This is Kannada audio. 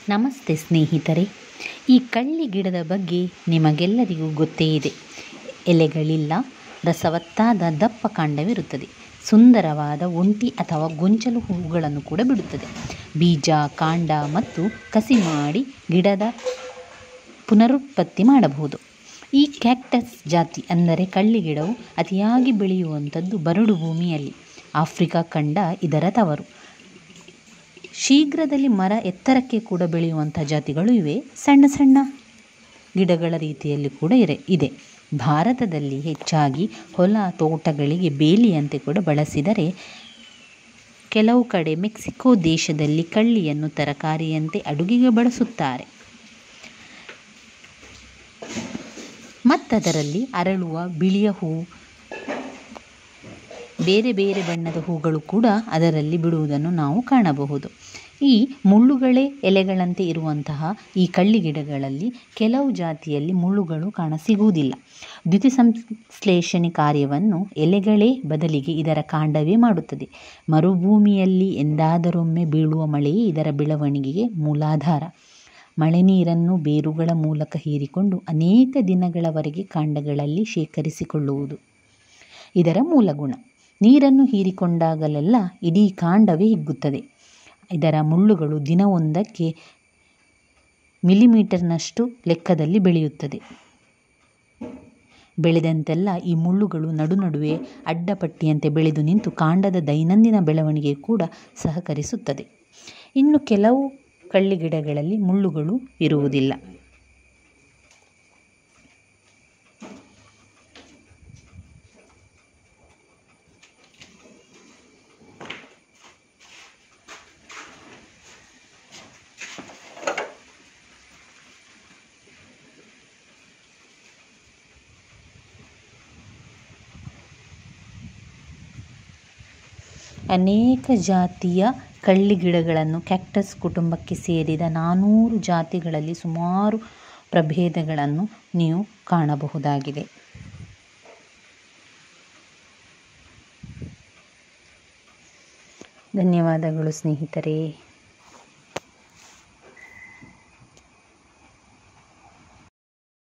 ನಮಸ್ತೆ ಸ್ನೇಹಿತರೆ ಈ ಕಳ್ಳಿ ಗಿಡದ ಬಗ್ಗೆ ನಿಮಗೆಲ್ಲರಿಗೂ ಗೊತ್ತೇ ಇದೆ ಎಲೆಗಳಿಲ್ಲ ರಸವತ್ತಾದ ದಪ್ಪ ಕಾಂಡವಿರುತ್ತದೆ ಸುಂದರವಾದ ಒಂಟಿ ಅಥವಾ ಗೊಂಚಲು ಹೂವುಗಳನ್ನು ಕೂಡ ಬಿಡುತ್ತದೆ ಬೀಜ ಕಾಂಡ ಮತ್ತು ಕಸಿ ಮಾಡಿ ಗಿಡದ ಪುನರುತ್ಪತ್ತಿ ಮಾಡಬಹುದು ಈ ಕ್ಯಾಕ್ಟಸ್ ಜಾತಿ ಅಂದರೆ ಕಳ್ಳಿ ಗಿಡವು ಅತಿಯಾಗಿ ಬೆಳೆಯುವಂಥದ್ದು ಬರಡು ಭೂಮಿಯಲ್ಲಿ ಆಫ್ರಿಕಾ ಖಂಡ ಇದರ ತವರು ಶೀಘ್ರದಲ್ಲಿ ಮರ ಎತ್ತರಕ್ಕೆ ಕೂಡ ಬೆಳೆಯುವಂಥ ಜಾತಿಗಳು ಇವೆ ಸಣ್ಣ ಸಣ್ಣ ಗಿಡಗಳ ರೀತಿಯಲ್ಲಿ ಕೂಡ ಇರೆ ಇದೆ ಭಾರತದಲ್ಲಿ ಹೆಚ್ಚಾಗಿ ಹೊಲ ತೋಟಗಳಿಗೆ ಬೇಲಿಯಂತೆ ಕೂಡ ಬಳಸಿದರೆ ಕೆಲವು ಕಡೆ ಮೆಕ್ಸಿಕೋ ದೇಶದಲ್ಲಿ ಕಳ್ಳಿಯನ್ನು ತರಕಾರಿಯಂತೆ ಅಡುಗೆಗೆ ಬಳಸುತ್ತಾರೆ ಮತ್ತದರಲ್ಲಿ ಅರಳುವ ಬಿಳಿಯ ಹೂವು ಬೇರೆ ಬೇರೆ ಬಣ್ಣದ ಹೂಗಳು ಕೂಡ ಅದರಲ್ಲಿ ಬಿಡುವುದನ್ನು ನಾವು ಕಾಣಬಹುದು ಈ ಮುಳ್ಳುಗಳೇ ಎಲೆಗಳಂತೆ ಇರುವಂತಹ ಈ ಕಳ್ಳಿ ಗಿಡಗಳಲ್ಲಿ ಕೆಲವು ಜಾತಿಯಲ್ಲಿ ಮುಳ್ಳುಗಳು ಕಾಣಸಿಗುವುದಿಲ್ಲ ದ್ಯುತಿಸಂಶ್ಲೇಷಣೆ ಕಾರ್ಯವನ್ನು ಎಲೆಗಳೇ ಬದಲಿಗೆ ಇದರ ಕಾಂಡವೇ ಮಾಡುತ್ತದೆ ಮರುಭೂಮಿಯಲ್ಲಿ ಎಂದಾದರೊಮ್ಮೆ ಬೀಳುವ ಮಳೆಯೇ ಇದರ ಬೆಳವಣಿಗೆಗೆ ಮೂಲಾಧಾರ ಮಳೆ ನೀರನ್ನು ಬೇರುಗಳ ಮೂಲಕ ಹೀರಿಕೊಂಡು ಅನೇಕ ದಿನಗಳವರೆಗೆ ಕಾಂಡಗಳಲ್ಲಿ ಶೇಖರಿಸಿಕೊಳ್ಳುವುದು ಇದರ ಮೂಲ ಗುಣ ನೀರನ್ನು ಹೀರಿಕೊಂಡಾಗಲೆಲ್ಲ ಇಡೀ ಕಾಂಡವೇ ಹಿಗ್ಗುತ್ತದೆ ಇದರ ಮುಳ್ಳುಗಳು ದಿನವೊಂದಕ್ಕೆ ಮಿಲಿಮೀಟರ್ನಷ್ಟು ಲೆಕ್ಕದಲ್ಲಿ ಬೆಳೆಯುತ್ತದೆ ಬೆಳೆದಂತೆಲ್ಲ ಈ ಮುಳ್ಳುಗಳು ನಡುನಡುವೆ ಅಡ್ಡಪಟ್ಟಿಯಂತೆ ಬೆಳೆದು ನಿಂತು ಕಾಂಡದ ದೈನಂದಿನ ಬೆಳವಣಿಗೆ ಕೂಡ ಸಹಕರಿಸುತ್ತದೆ ಇನ್ನು ಕೆಲವು ಕಳ್ಳಿ ಗಿಡಗಳಲ್ಲಿ ಮುಳ್ಳುಗಳು ಇರುವುದಿಲ್ಲ ಅನೇಕ ಜಾತಿಯ ಕಳ್ಳಿ ಗಿಡಗಳನ್ನು ಕ್ಯಾಕ್ಟಸ್ ಕುಟುಂಬಕ್ಕೆ ಸೇರಿದ ನಾನ್ನೂರು ಜಾತಿಗಳಲ್ಲಿ ಸುಮಾರು ಪ್ರಭೇದಗಳನ್ನು ನೀವು ಕಾಣಬಹುದಾಗಿದೆ ಧನ್ಯವಾದಗಳು ಸ್ನೇಹಿತರೆ